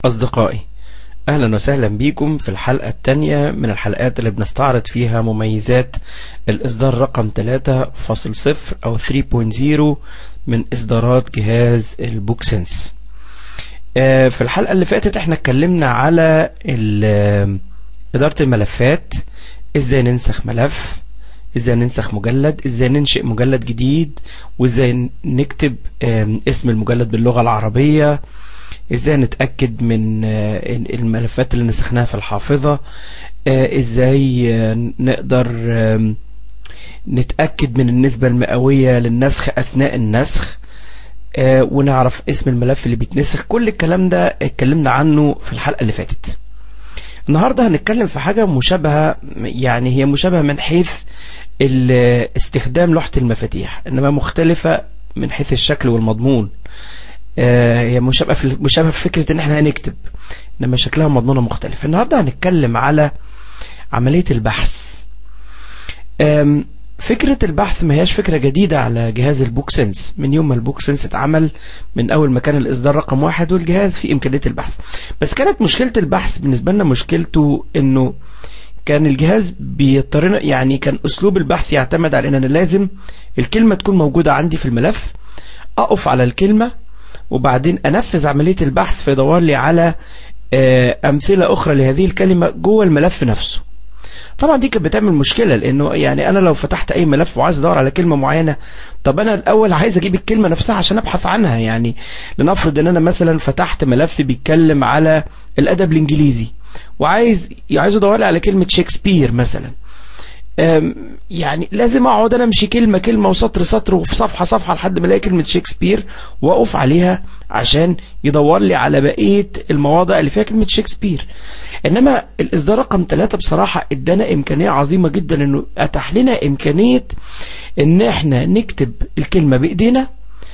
أصدقائي أهلا وسهلا بكم في الحلقة الثانية من الحلقات اللي بنستعرض فيها مميزات الإصدار رقم 3.0 أو 3.0 من إصدارات جهاز البوك سنس آه، في الحلقة اللي فاتت احنا اتكلمنا على ال- إدارة الملفات ازاي ننسخ ملف ازاي ننسخ مجلد ازاي ننشئ مجلد جديد وازاي نكتب آم، اسم المجلد باللغة العربية ازاي نتأكد من آه، الملفات اللي نسخناها في الحافظة آه، ازاي آه، نقدر آم، نتأكد من النسبة المئوية للنسخ أثناء النسخ آه، ونعرف اسم الملف اللي بيتنسخ كل الكلام ده اتكلمنا عنه في الحلقة اللي فاتت النهاردة هنتكلم في حاجة مشابهة يعني هي مشابهة من حيث ال- استخدام لوحة المفاتيح إنما مختلفة من حيث الشكل والمضمون آه، هي مشابهة في مشابهة في فكرة إن إحنا هنكتب إنما شكلها ومضمونها مختلف النهاردة هنتكلم على عملية البحث آم، فكرة البحث ما هياش فكرة جديدة على جهاز البوك سنس من يوم ما البوك سنس اتعمل من أول ما كان الإصدار رقم واحد والجهاز فيه إمكانية البحث بس كانت مشكلة البحث بالنسبة لنا مشكلته إنه كان الجهاز بيضطرنا يعني كان أسلوب البحث يعتمد على إن أنا لازم الكلمة تكون موجودة عندي في الملف أقف على الكلمة وبعدين أنفذ عملية البحث فيدور لي على آه، أمثلة أخرى لهذه الكلمة جوه الملف نفسه طبعا دي كانت بتعمل مشكله لانه يعني انا لو فتحت اي ملف وعايز ادور على كلمه معينه طب انا الاول عايز اجيب الكلمه نفسها عشان ابحث عنها يعني لنفرض ان انا مثلا فتحت ملف بيتكلم على الادب الانجليزي وعايز عايز ادور لي على كلمه شكسبير مثلا أم، يعني لازم اقعد انا امشي كلمه كلمه وسطر سطر وفي صفحه صفحه لحد ما الاقي كلمه شكسبير واقف عليها عشان يدور لي على بقيه المواضع اللي فيها كلمه شكسبير انما الاصدار رقم ثلاثة بصراحه ادانا امكانيه عظيمه جدا انه اتاح لنا امكانيه ان احنا نكتب الكلمه بايدينا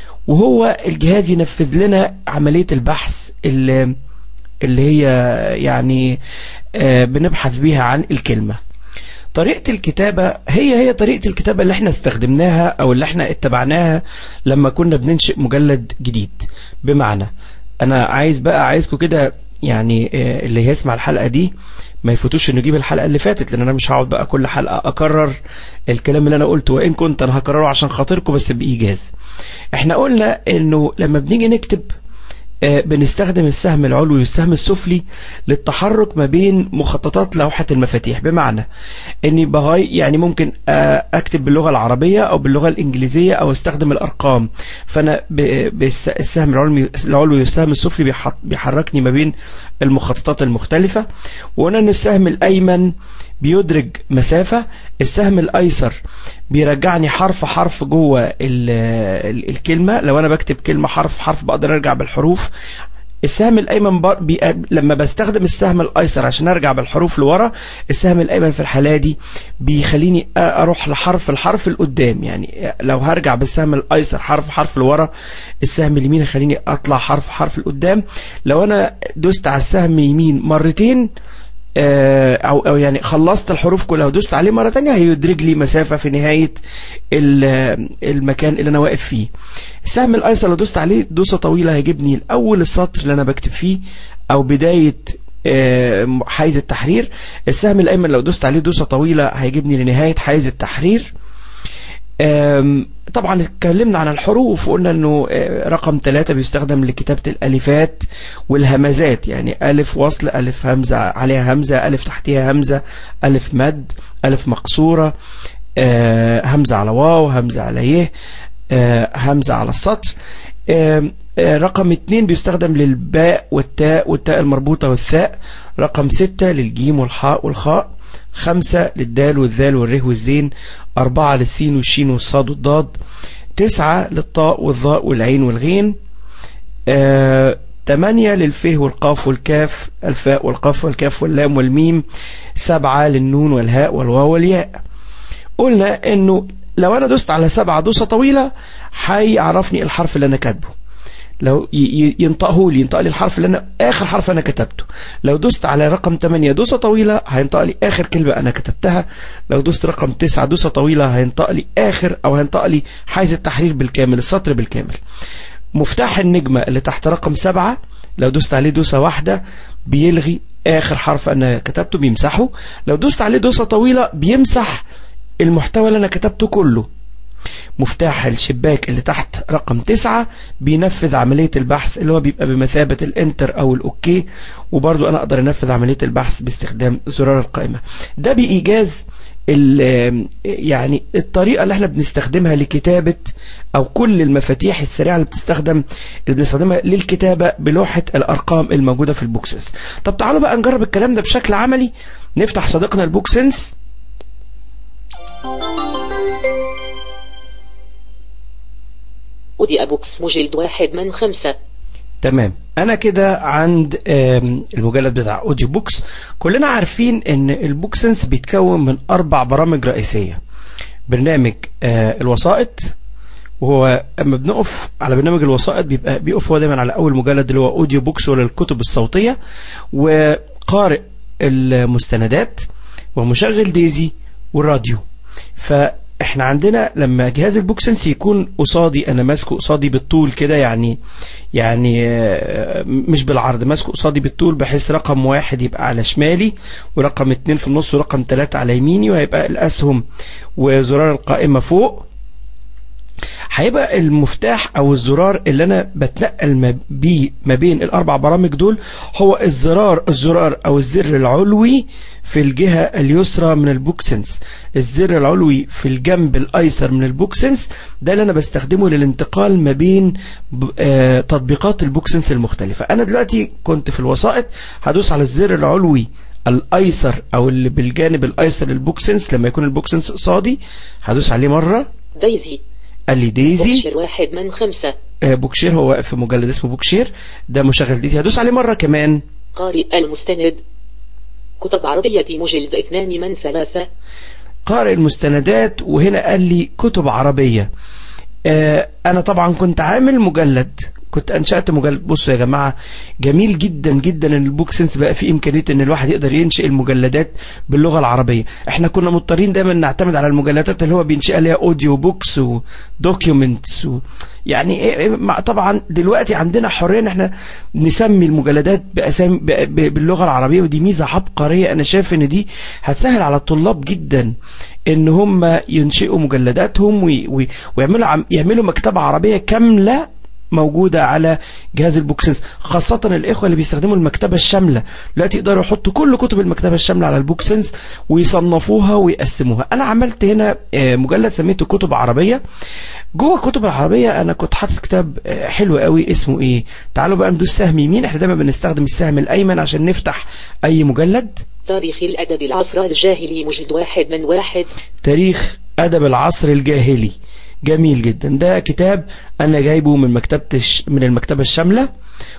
وهو الجهاز ينفذ لنا عمليه البحث اللي اللي هي يعني آه، بنبحث بيها عن الكلمه طريقة الكتابة هي هي طريقة الكتابة اللي احنا استخدمناها او اللي احنا اتبعناها لما كنا بننشئ مجلد جديد بمعنى انا عايز بقى عايزكم كده يعني آه، اللي هيسمع الحلقة دي ما يفوتوش انه يجيب الحلقة اللي فاتت لان انا مش هقعد بقى كل حلقة اكرر الكلام اللي انا قلته وان كنت انا هكرره عشان خاطركم بس بايجاز احنا قلنا انه لما بنيجي نكتب آه، بنستخدم السهم العلوي والسهم السفلي للتحرك ما بين مخططات لوحة المفاتيح بمعنى اني بغاي يعني ممكن آه، اكتب باللغة العربية او باللغة الانجليزية او استخدم الارقام فانا ب- بالس- السهم العلوي العلوي والسهم السفلي بيح- بيحركني ما بين المخططات المختلفة وقلنا ان السهم الايمن بيدرج مسافة السهم الايسر بيرجعني حرف حرف جوه ال- ال- الكلمة لو انا بكتب كلمة حرف حرف بقدر ارجع بالحروف السهم الايمن بر... بي... لما بستخدم السهم الايسر عشان ارجع بالحروف لورا السهم الايمن في الحاله دي بيخليني أ- اروح لحرف الحرف لقدام يعني لو هرجع بالسهم الايسر حرف حرف لورا السهم اليمين يخليني اطلع حرف حرف لقدام لو انا دوست على السهم يمين مرتين آه، او او يعني خلصت الحروف كلها ودوست عليه مره تانية هيدرج لي مسافه في نهايه ال- المكان اللي انا واقف فيه السهم الايسر لو دوست عليه دوسه طويله هيجيبني الاول السطر اللي انا بكتب فيه او بدايه آه، حيز التحرير السهم الايمن لو دوست عليه دوسه طويله هيجيبني لنهايه حيز التحرير آم، طبعا اتكلمنا عن الحروف وقلنا انه آه، رقم ثلاثة بيستخدم لكتابة الالفات والهمزات يعني الف وصل الف همزة عليها همزة الف تحتها همزة الف مد الف مقصورة آه، همزة على واو همزة على يه آه، همزة على السطر آم، آه، رقم اتنين بيستخدم للباء والتاء والتاء المربوطة والثاء رقم ستة للجيم والحاء والخاء خمسة للدال والذال والره والزين أربعة للسين والشين والصاد والضاد تسعة للطاء والظاء والعين والغين آه، تمانية للفه والقاف والكاف الفاء والقاف والكاف واللام والميم سبعة للنون والهاء والواو والياء قلنا انه لو انا دوست على سبعة دوسة طويلة هيعرفني الحرف اللي انا كاتبه لو ي- ي- ينطقه لي ينطق لي الحرف اللي انا اخر حرف انا كتبته لو دوست على رقم 8 دوسه طويله هينطق لي اخر كلمه انا كتبتها لو دوست رقم 9 دوسه طويله هينطق لي اخر او هينطق لي حيز التحرير بالكامل السطر بالكامل مفتاح النجمه اللي تحت رقم 7 لو دوست عليه دوسة واحدة بيلغي آخر حرف أنا كتبته بيمسحه لو دوست عليه دوسة طويلة بيمسح المحتوى اللي أنا كتبته كله مفتاح الشباك اللي تحت رقم تسعة بينفذ عملية البحث اللي هو بيبقى بمثابة الانتر او الاوكي وبرضو انا اقدر انفذ عملية البحث باستخدام زرار القائمة ده بايجاز يعني الطريقة اللي احنا بنستخدمها لكتابة او كل المفاتيح السريعة اللي بتستخدم اللي بنستخدمها للكتابة بلوحة الارقام الموجودة في البوكسنس طب تعالوا بقى نجرب الكلام ده بشكل عملي نفتح صديقنا البوكسنس أودي أبوكس مجلد واحد من خمسة تمام انا كده عند المجلد بتاع اوديو بوكس كلنا عارفين ان البوكسنس بيتكون من اربع برامج رئيسية برنامج الوسائط وهو اما بنقف على برنامج الوسائط بيبقى بيقف هو دايما على اول مجلد اللي هو اوديو بوكس ولا الكتب الصوتية وقارئ المستندات ومشغل ديزي والراديو ف احنا عندنا لما جهاز البوكسنس يكون قصادي انا ماسكه قصادي بالطول كده يعني يعني مش بالعرض ماسكه قصادي بالطول بحيث رقم واحد يبقى على شمالي ورقم اتنين في النص ورقم تلاتة على يميني وهيبقى الاسهم وزرار القائمة فوق هيبقى المفتاح او الزرار اللي انا بتنقل بيه ما بين الاربع برامج دول هو الزرار الزرار او الزر العلوي في الجهة اليسرى من البوكسنس الزر العلوي في الجنب الايسر من البوكسنس ده اللي انا بستخدمه للانتقال ما بين تطبيقات البوكسنس المختلفة انا دلوقتي كنت في الوسائط هدوس على الزر العلوي الايسر او اللي بالجانب الايسر للبوكسنس لما يكون البوكسنس قصادي هدوس عليه مرة دايزي قال لي ديزي بوكشير واحد من خمسة آه بوكشير هو واقف في مجلد اسمه بوكشير ده مشغل ديزي هدوس عليه مرة كمان قارئ المستند كتب عربية مجلد اثنان من ثلاثة قارئ المستندات وهنا قال لي كتب عربية آه انا طبعا كنت عامل مجلد كنت انشأت مجلد بصوا يا جماعة جميل جدا جدا ان البوك سنس بقى فيه امكانية ان الواحد يقدر ينشئ المجلدات باللغة العربية احنا كنا مضطرين دايما نعتمد على المجلدات اللي هو بينشئ لها اوديو بوكس ودوكيومنتس و يعني طبعا دلوقتي عندنا حرية ان احنا نسمي المجلدات بأسامي باللغة العربية ودي ميزة عبقرية انا شايف ان دي هتسهل على الطلاب جدا ان هم ينشئوا مجلداتهم ويعملوا يعملوا مكتبة عربية كاملة موجودة على جهاز البوكسنس خاصة الإخوة اللي بيستخدموا المكتبة الشاملة دلوقتي يقدروا يحطوا كل كتب المكتبة الشاملة على البوكسنس ويصنفوها ويقسموها أنا عملت هنا مجلد سميته كتب عربية جوه الكتب العربية أنا كنت حاطط كتاب حلو قوي اسمه إيه تعالوا بقى ندوس سهم يمين احنا دايما بنستخدم السهم الأيمن عشان نفتح أي مجلد تاريخ الأدب العصر الجاهلي مجلد واحد من واحد تاريخ أدب العصر الجاهلي جميل جدا ده كتاب انا جايبه من مكتبة من المكتبة الشاملة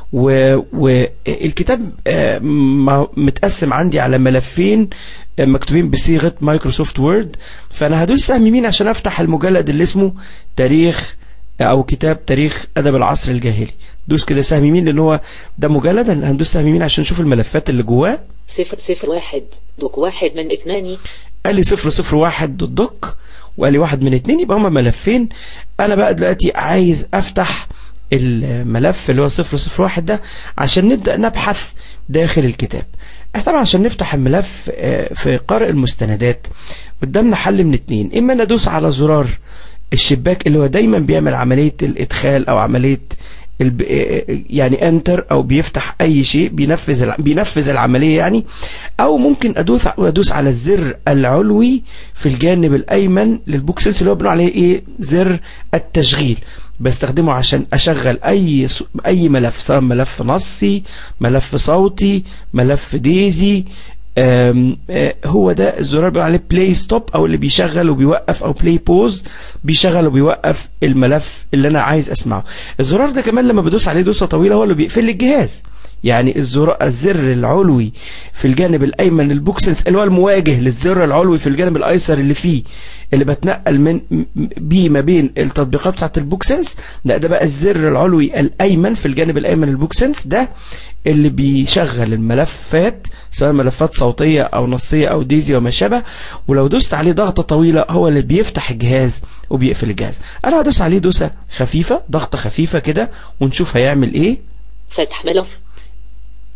والكتاب متقسم عندي على ملفين مكتوبين بصيغة مايكروسوفت وورد فانا هدوس سهم يمين عشان افتح المجلد اللي اسمه تاريخ او كتاب تاريخ ادب العصر الجاهلي دوس كده سهم يمين لان هو ده مجلد هندوس سهم يمين عشان نشوف الملفات اللي جواه صفر صفر واحد دوك واحد من اثنان قال لي صفر صفر واحد دوت دوك وقال لي واحد من اتنين يبقى هما ملفين انا بقى دلوقتي عايز افتح الملف اللي هو صفر صفر واحد ده عشان نبدأ نبحث داخل الكتاب طبعا عشان نفتح الملف في قارئ المستندات قدامنا حل من اتنين اما ندوس على زرار الشباك اللي هو دايما بيعمل عملية الادخال او عملية يعني انتر او بيفتح اي شيء بينفذ بينفذ العمليه يعني او ممكن ادوس ادوس على الزر العلوي في الجانب الايمن للبوكسنس اللي هو بنقول عليه ايه زر التشغيل بستخدمه عشان اشغل اي اي ملف سواء ملف نصي ملف صوتي ملف ديزي هو ده الزرار بيقول عليه بلاي ستوب او اللي بيشغل وبيوقف او بلاي بوز بيشغل وبيوقف الملف اللي انا عايز اسمعه الزرار ده كمان لما بدوس عليه دوسه طويله هو اللي بيقفل لي الجهاز يعني الزر الزر العلوي في الجانب الايمن للبوكسنس اللي هو المواجه للزر العلوي في الجانب الايسر اللي فيه اللي بتنقل من بيه ما بين التطبيقات بتاعت البوكسنس لا ده بقى الزر العلوي الايمن في الجانب الايمن للبوكسنس ده اللي بيشغل الملفات سواء ملفات صوتية او نصية او ديزي وما شابه ولو دوست عليه ضغطة طويلة هو اللي بيفتح الجهاز وبيقفل الجهاز انا هدوس عليه دوسة خفيفة ضغطة خفيفة كده ونشوف هيعمل ايه فتح ملف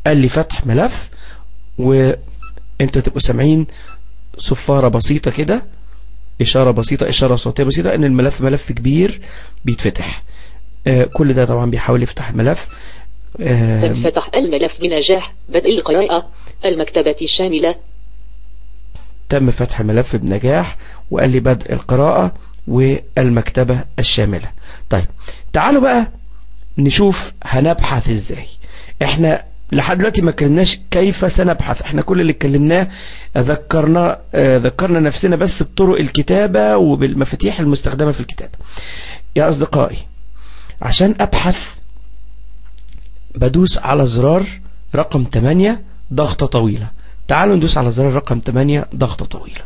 قال لي فتح ملف وانتوا تبقوا سامعين صفارة بسيطة كده إشارة بسيطة إشارة صوتية بسيطة إن الملف ملف كبير بيتفتح آه كل ده طبعا بيحاول يفتح الملف آه فتح الملف بنجاح بدء القراءة المكتبة الشاملة تم فتح الملف بنجاح وقال لي بدء القراءة والمكتبة الشاملة طيب تعالوا بقى نشوف هنبحث ازاي احنا لحد دلوقتي ما اتكلمناش كيف سنبحث احنا كل اللي اتكلمناه ذكرنا آه ذكرنا نفسنا بس بطرق الكتابة وبالمفاتيح المستخدمة في الكتابة يا اصدقائي عشان ابحث بدوس على زرار رقم 8 ضغطة طويلة تعالوا ندوس على زرار رقم 8 ضغطة طويلة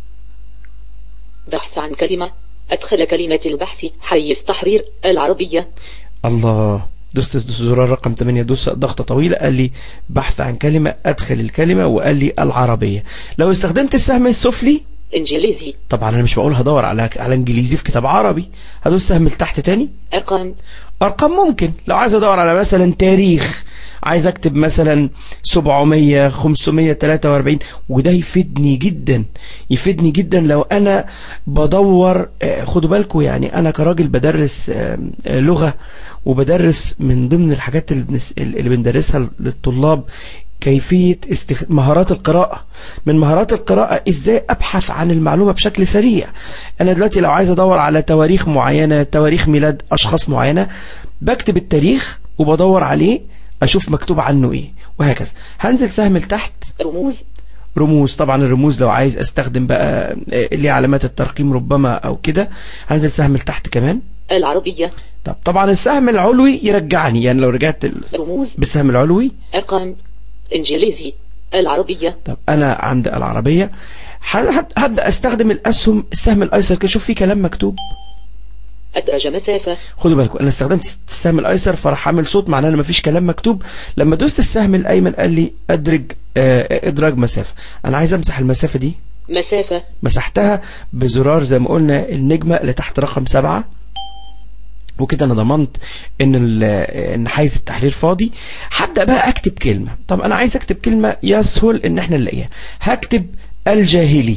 بحث عن كلمة أدخل كلمة البحث حيز تحرير العربية الله دوست زرار رقم 8 دوس ضغطة طويلة قال لي بحث عن كلمة أدخل الكلمة وقال لي العربية لو استخدمت السهم السفلي إنجليزي طبعا أنا مش بقول هدور على على إنجليزي في كتاب عربي هدوس سهم لتحت تاني أرقام أرقام ممكن لو عايز أدور على مثلا تاريخ عايز أكتب مثلا 700 543 وده يفيدني جدا يفيدني جدا لو أنا بدور آه، خدوا بالكم يعني أنا كراجل بدرس آه، آه، لغة وبدرس من ضمن الحاجات اللي بنس- اللي بندرسها للطلاب كيفية استخ... مهارات القراءة من مهارات القراءة ازاي ابحث عن المعلومة بشكل سريع انا دلوقتي لو عايز ادور على تواريخ معينة تواريخ ميلاد اشخاص معينة بكتب التاريخ وبدور عليه اشوف مكتوب عنه ايه وهكذا هنزل سهم لتحت رموز رموز طبعا الرموز لو عايز استخدم بقى آه، اللي هي علامات الترقيم ربما او كده هنزل سهم لتحت كمان العربية طب طبعا السهم العلوي يرجعني يعني لو رجعت ال- رموز بالسهم العلوي أرقام إنجليزي العربية طب انا عند العربية ح- هب- هبدأ استخدم الاسهم السهم الايسر كده شوف في كلام مكتوب أدرج مسافة خدوا بالكم انا استخدمت السهم الايسر فراح عامل صوت معناه ان مفيش كلام مكتوب لما دوست السهم الايمن قال لي ادرج آه، ادراج مسافة انا عايز امسح المسافة دي مسافة مسحتها بزرار زي ما قلنا النجمة اللي تحت رقم سبعة وكده انا ضمنت ان ال- ان حيز التحرير فاضي هبدا بقى اكتب كلمه طب انا عايز اكتب كلمه يسهل ان احنا نلاقيها هكتب الجاهلي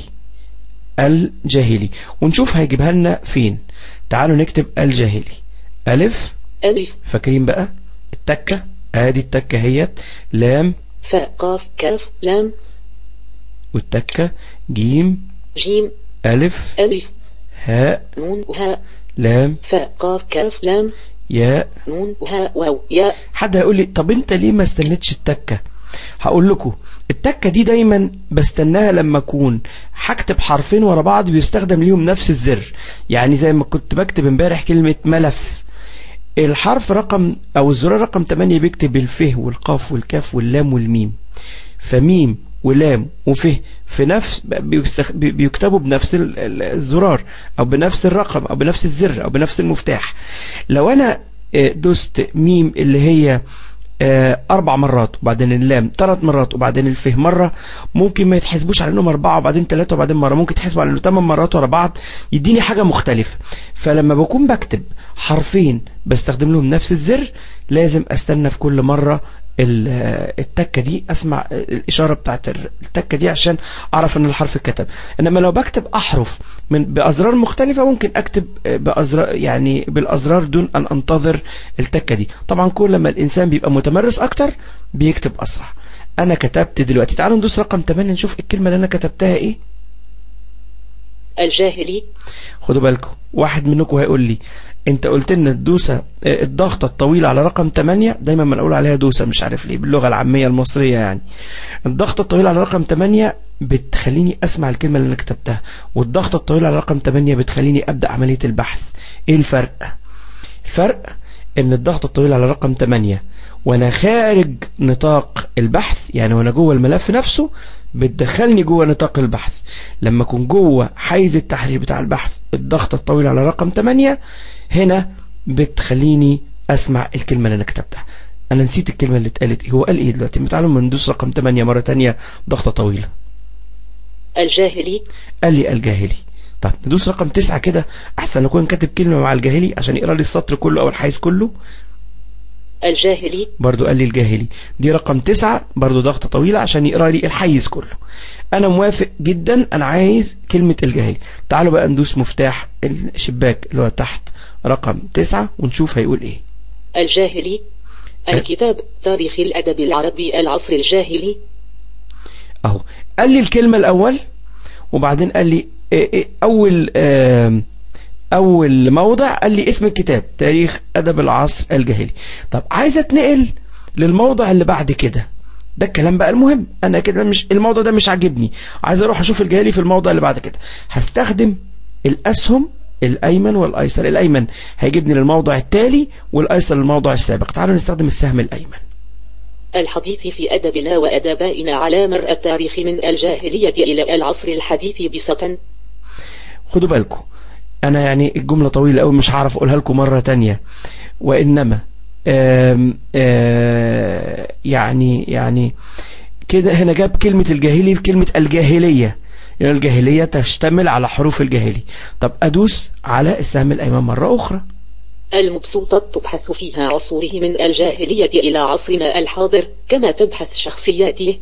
الجاهلي ونشوف هيجيبها لنا فين تعالوا نكتب الجاهلي الف ألف فاكرين بقى التكه ادي التكه هيت لام فاء قاف كاف لام والتكه جيم جيم الف ألف هاء نون وهاء لام فاء قاف كاف لام ياء نون وهاء واو ياء حد هيقول لي طب انت ليه ما استنيتش التكة هقول لكم التكة دي دايما بستناها لما اكون هكتب حرفين ورا بعض بيستخدم ليهم نفس الزر يعني زي ما كنت بكتب امبارح كلمة ملف الحرف رقم او الزرار رقم 8 بيكتب الف والقاف والكاف واللام والميم فميم ولام وفه في نفس بيستخ- بي- بيكتبوا بنفس ال- ال- الزرار او بنفس الرقم او بنفس الزر او بنفس المفتاح لو انا آه، دوست ميم اللي هي آه، اربع مرات وبعدين اللام ثلاث مرات وبعدين الفه مره ممكن ما يتحسبوش على انهم اربعه وبعدين ثلاثه وبعدين مره ممكن تحسبوا على انه ثمان مرات ورا بعض يديني حاجه مختلفه فلما بكون بكتب حرفين بستخدم لهم نفس الزر لازم استنى في كل مره ال- آه، التكه دي اسمع آه، الاشاره بتاعت ال- التكه دي عشان اعرف ان الحرف اتكتب انما لو بكتب احرف من بازرار مختلفه ممكن اكتب آه، بازرار يعني بالازرار دون ان انتظر التكه دي طبعا كل ما الانسان بيبقى متمرس اكتر بيكتب اسرع انا كتبت دلوقتي تعالوا ندوس رقم 8 نشوف الكلمه اللي انا كتبتها ايه الجاهلي خدوا بالكم واحد منكم هيقول لي انت قلت لنا الدوسه آه، الضغطه الطويله على رقم 8 دايما بنقول عليها دوسه مش عارف ليه باللغه العاميه المصريه يعني الضغطه الطويله على رقم 8 بتخليني اسمع الكلمه اللي انا كتبتها والضغطه الطويله على رقم 8 بتخليني ابدا عمليه البحث ايه الفرق الفرق ان الضغطه الطويله على رقم 8 وانا خارج نطاق البحث يعني وانا جوه الملف نفسه بتدخلني جوه نطاق البحث لما اكون جوه حيز التحرير بتاع البحث الضغطه الطويله على رقم 8 هنا بتخليني اسمع الكلمه اللي انا كتبتها انا نسيت الكلمه اللي اتقالت ايه هو قال ايه دلوقتي تعالوا ما ندوس رقم 8 مره تانية ضغطه طويله الجاهلي قال لي الجاهلي طب ندوس رقم تسعة كده احسن اكون كاتب كلمة مع الجاهلي عشان يقرا لي السطر كله او الحيز كله الجاهلي برضو قال لي الجاهلي دي رقم تسعة برضو ضغطة طويلة عشان يقرأ لي الحيز كله أنا موافق جدا أنا عايز كلمة الجاهلي تعالوا بقى ندوس مفتاح الشباك اللي هو تحت رقم تسعة ونشوف هيقول إيه الجاهلي الكتاب تاريخ الأدب العربي العصر الجاهلي أهو قال لي الكلمة الأول وبعدين قال لي إيه إيه أول آم، أول موضع قال لي اسم الكتاب تاريخ أدب العصر الجاهلي طب عايز أتنقل للموضع اللي بعد كده ده الكلام بقى المهم انا كده مش الموضوع ده مش عاجبني عايز اروح اشوف الجاهلي في الموضع اللي بعد كده هستخدم الاسهم الايمن والايسر الايمن هيجيبني للموضع التالي والايسر للموضع السابق تعالوا نستخدم السهم الايمن الحديث في أدبنا وأدبائنا على مر التاريخ من الجاهلية إلى العصر الحديث بسطا خدوا بالكم انا يعني الجملة طويلة قوي مش هعرف اقولها لكم مرة تانية وانما آم آم يعني يعني كده هنا جاب كلمة الجاهلي بكلمة الجاهلية يعني الجاهلية تشتمل على حروف الجاهلي طب ادوس على السهم الايمن مرة اخرى المبسوطة تبحث فيها عصوره من الجاهلية إلى عصرنا الحاضر كما تبحث شخصياته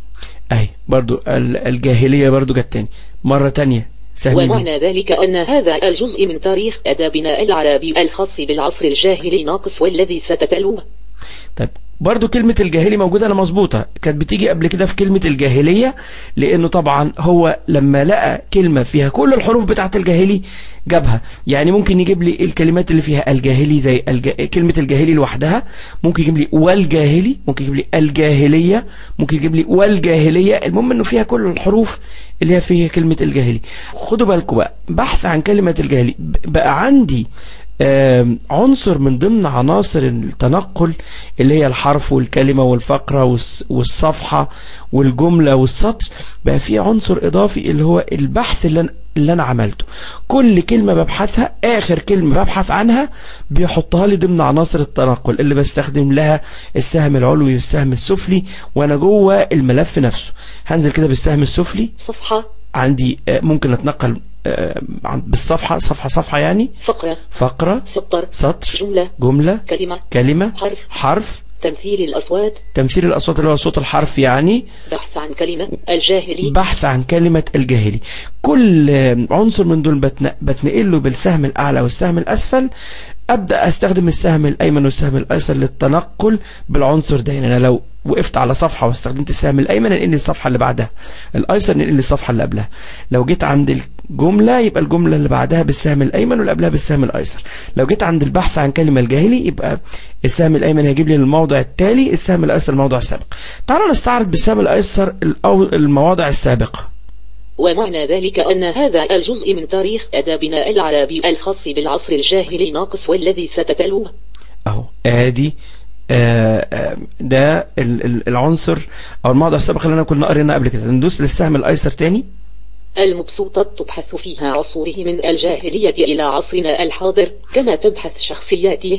اهي برضو ال- الجاهلية برضو جت تاني مرة تانية سهم يمين. ومعنى ذلك أن هذا الجزء من تاريخ أدبنا العربي الخاص بالعصر الجاهلي ناقص والذي ستتلوه طيب برضو كلمة الجاهلي موجودة أنا مظبوطة كانت بتيجي قبل كده في كلمة الجاهلية لأنه طبعا هو لما لقى كلمة فيها كل الحروف بتاعة الجاهلي جابها يعني ممكن يجيب لي الكلمات اللي فيها الجاهلي زي الج... كلمة الجاهلي لوحدها ممكن يجيب لي والجاهلي ممكن يجيب لي الجاهلية ممكن يجيب لي والجاهلية المهم انه فيها كل الحروف اللي هي فيها كلمة الجاهلي خدوا بالكم بقى بحث عن كلمة الجاهلي ب- بقى عندي آم، عنصر من ضمن عناصر التنقل اللي هي الحرف والكلمة والفقرة والس- والصفحة والجملة والسطر بقى في عنصر إضافي اللي هو البحث اللي أنا, اللي أنا عملته كل كلمة ببحثها آخر كلمة ببحث عنها بيحطها لي ضمن عناصر التنقل اللي بستخدم لها السهم العلوي والسهم السفلي وأنا جوه الملف نفسه هنزل كده بالسهم السفلي صفحة عندي آه، ممكن أتنقل آه، عن- بالصفحة صفحة صفحة يعني فقرة فقرة سطر سطر جملة جملة كلمة كلمة حرف حرف تمثيل الأصوات تمثيل الأصوات اللي هو صوت الحرف يعني بحث عن كلمة الجاهلي بحث عن كلمة الجاهلي كل آه، عنصر من دول بتن- بتنقل له بالسهم الأعلى والسهم الأسفل أبدأ أستخدم السهم الأيمن والسهم الأيسر للتنقل بالعنصر ده يعني أنا لو وقفت على صفحة واستخدمت السهم الأيمن انقل لي الصفحة اللي بعدها الأيسر ننقل لي الصفحة اللي قبلها لو جيت عند الجملة يبقى الجملة اللي بعدها بالسهم الأيمن واللي قبلها بالسهم الأيسر لو جيت عند البحث عن كلمة الجاهلي يبقى السهم الأيمن هيجيب لي الموضع التالي السهم الأيسر الموضع السابق تعالوا نستعرض بالسهم الأيسر الأو- المواضع السابقة ومعنى ذلك أن هذا الجزء من تاريخ أدبنا العربي الخاص بالعصر الجاهلي ناقص والذي ستتلوه اهو ادي آه، آه، ده ال- ال- العنصر او الموضع السابق اللي انا كنا قرينا قبل كده ندوس للسهم الايسر تاني المبسوطة تبحث فيها عصوره من الجاهلية إلى عصرنا الحاضر كما تبحث شخصياته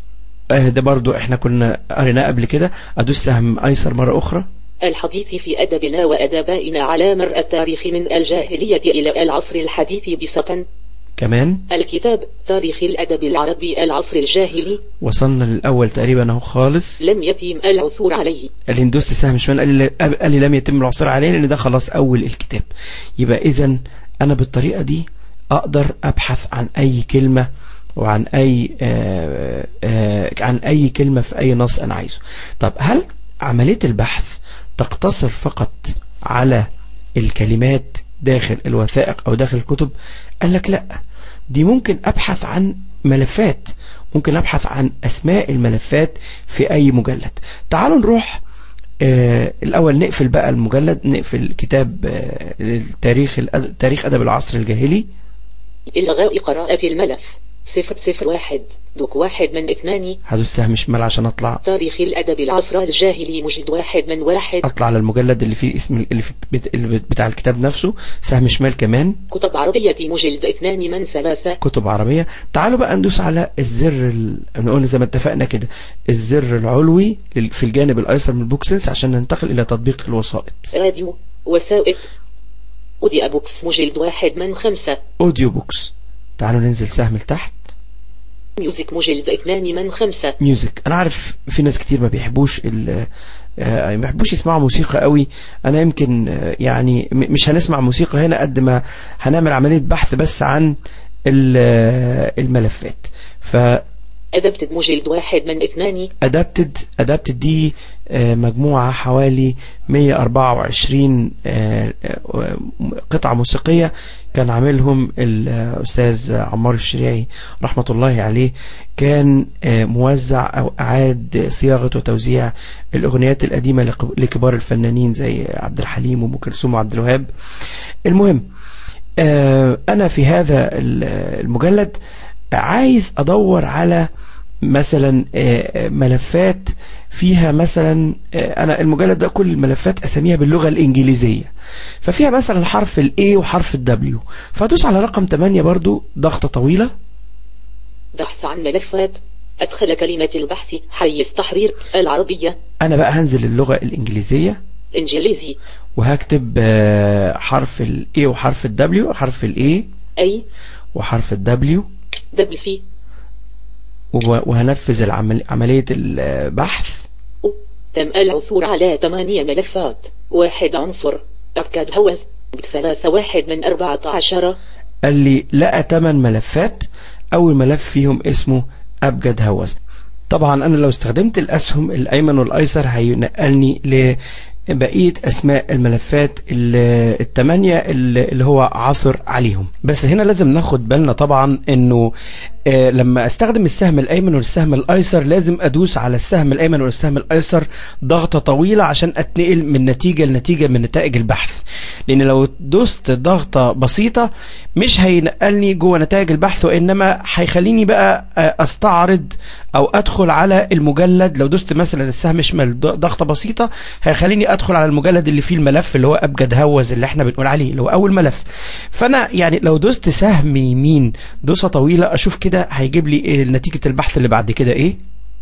آه، ده برضو احنا كنا قريناه قبل كده ادوس سهم ايسر مرة اخرى الحديث في أدبنا وأدبائنا على مر التاريخ من الجاهلية إلى العصر الحديث بسطا كمان الكتاب تاريخ الأدب العربي العصر الجاهلي وصلنا للاول تقريبا اهو خالص لم يتم العثور عليه قال لي ندوس لسهم شمال قال لي قال لي لم يتم العثور عليه لان ده خلاص اول الكتاب يبقى اذا انا بالطريقة دي اقدر ابحث عن اي كلمة وعن اي آه آه عن اي كلمة في اي نص انا عايزه طب هل عملية البحث تقتصر فقط على الكلمات داخل الوثائق او داخل الكتب قال لك لا دي ممكن ابحث عن ملفات ممكن ابحث عن اسماء الملفات في اي مجلد تعالوا نروح آه الاول نقفل بقى المجلد نقفل كتاب آه تاريخ الأد... تاريخ ادب العصر الجاهلي إلغاء قراءة الملف صفر صفر واحد دوك واحد من اثنان هدوس سهم شمال عشان اطلع تاريخ الأدب العصر الجاهلي مجد واحد من واحد اطلع على المجلد اللي فيه اسم اللي في بت... اللي بتاع الكتاب نفسه سهم شمال كمان كتب عربية مجلد اثنان من ثلاثة كتب عربية تعالوا بقى ندوس على الزر ال... نقول زي ما اتفقنا كده الزر العلوي لل- في الجانب الايسر من البوكسنس عشان ننتقل الى تطبيق الوسائط راديو وسائط أودي أبوكس مجلد واحد من خمسة اوديو بوكس تعالوا ننزل سهم لتحت ميوزك مجلد اثنان من خمسة ميوزك انا عارف في ناس كتير ما بيحبوش ال آه، ما بيحبوش يسمعوا موسيقى قوي انا يمكن آه، يعني م- مش هنسمع موسيقى هنا قد ما هنعمل عملية بحث بس عن ال- آه، الملفات ف أدبت مجلد واحد من اثنان ادابتد ادابتد دي آه، مجموعة حوالي 124 آه، آه، قطعة موسيقية كان عاملهم الأستاذ عمار الشريعي رحمة الله عليه كان آه، موزع أو أعاد صياغة وتوزيع الأغنيات القديمة لق- لكبار الفنانين زي عبد الحليم وأم كلثوم وعبد الوهاب المهم آه، أنا في هذا ال- المجلد عايز أدور على مثلا آه، آه، ملفات فيها مثلا آه، انا المجلد ده كل الملفات اساميها باللغه الانجليزيه ففيها مثلا حرف الاي وحرف الدبليو فادوس على رقم 8 برضو ضغطه طويله بحث عن ملفات أدخل كلمة البحث حيز تحرير العربية انا بقى هنزل اللغه الانجليزيه إنجليزي وهكتب آه، حرف الاي وحرف الدبليو حرف الاي أي وحرف الدبليو دبل في وهنفذ العمل عمليه البحث أو. تم العثور على ثمانية ملفات واحد عنصر أكد هوس ثلاثة واحد من أربعة عشر قال لي لقى 8 ملفات اول ملف فيهم اسمه ابجد هوس طبعا انا لو استخدمت الاسهم الايمن والايسر هينقلني لبقيه اسماء الملفات ال- التمانية اللي اللي هو عثر عليهم بس هنا لازم ناخد بالنا طبعا انه آه، لما استخدم السهم الايمن والسهم الايسر لازم ادوس على السهم الايمن والسهم الايسر ضغطه طويله عشان اتنقل من نتيجه لنتيجه من نتائج البحث لان لو دوست ضغطه بسيطه مش هينقلني جوه نتائج البحث وانما هيخليني بقى آه، استعرض او ادخل على المجلد لو دوست مثلا السهم شمال ض- ضغطه بسيطه هيخليني ادخل على المجلد اللي فيه الملف اللي هو ابجد هوز اللي احنا بنقول عليه اللي هو اول ملف فانا يعني لو دوست سهم يمين دوسه طويله اشوف كده هيجيب لي إيه نتيجه البحث اللي بعد كده ايه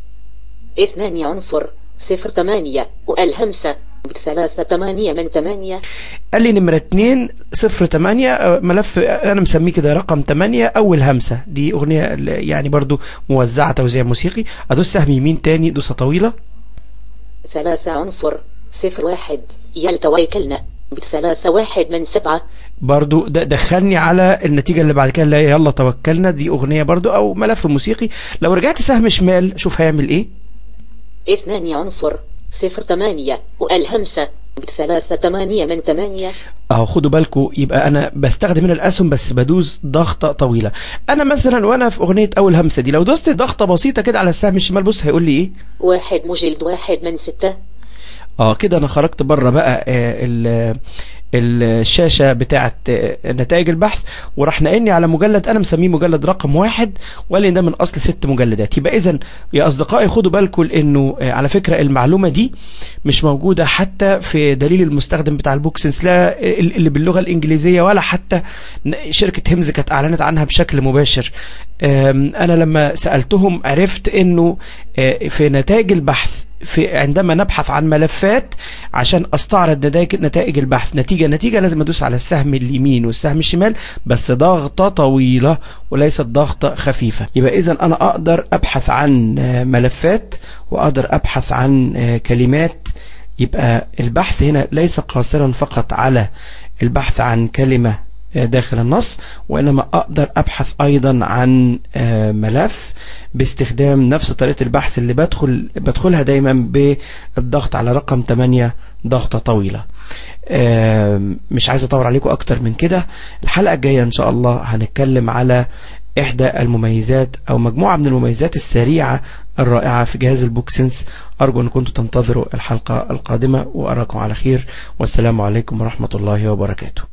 اثنان عنصر صفر ثمانية والهمسة ثلاثة ثمانية من ثمانية قال لي نمرة 2 صفر 8 ملف آه، انا مسميه كده رقم 8 اول همسة دي اغنية ال- يعني برضو موزعة توزيع موسيقي ادوس سهم يمين تاني دوسة طويلة ثلاثة عنصر صفر واحد يلتويكلنا بثلاثة واحد من سبعة برضو ده دخلني على النتيجة اللي بعد كده اللي هي يلا توكلنا دي اغنية برضو او ملف موسيقي لو رجعت سهم شمال شوف هيعمل ايه اثنان عنصر صفر ثمانية والهمسة بثلاثة ثمانية من ثمانية اهو خدوا بالكم يبقى انا بستخدم هنا الاسهم بس بدوس ضغطه طويله انا مثلا وانا في اغنيه اول همسه دي لو دوست ضغطه بسيطه كده على السهم الشمال بص هيقول لي ايه واحد مجلد واحد من ستة اه كده انا خرجت بره بقى آه، ال- الشاشة بتاعة آه، نتائج البحث وراح نقلني على مجلد انا مسميه مجلد رقم واحد وقال لي ده من اصل ست مجلدات يبقى اذا يا اصدقائي خدوا بالكم لانه آه، على فكرة المعلومة دي مش موجودة حتى في دليل المستخدم بتاع البوكسنس لا ال- اللي باللغة الانجليزية ولا حتى ن- شركة همز كانت اعلنت عنها بشكل مباشر آم، انا لما سألتهم عرفت انه آه، في نتائج البحث في عندما نبحث عن ملفات عشان استعرض نتائج نتائج البحث نتيجه نتيجه لازم ادوس على السهم اليمين والسهم الشمال بس ضغطه طويله وليست ضغطه خفيفه يبقى اذا انا اقدر ابحث عن آه، ملفات واقدر ابحث عن آه، كلمات يبقى البحث هنا ليس قاصرا فقط على البحث عن كلمه داخل النص وإنما أقدر أبحث أيضا عن آه، ملف باستخدام نفس طريقة البحث اللي بدخل بدخلها دايما بالضغط على رقم 8 ضغطة طويلة آم، مش عايز أطور عليكم أكتر من كده الحلقة الجاية إن شاء الله هنتكلم على إحدى المميزات أو مجموعة من المميزات السريعة الرائعة في جهاز البوكسنس أرجو أن كنتم تنتظروا الحلقة القادمة وأراكم على خير والسلام عليكم ورحمة الله وبركاته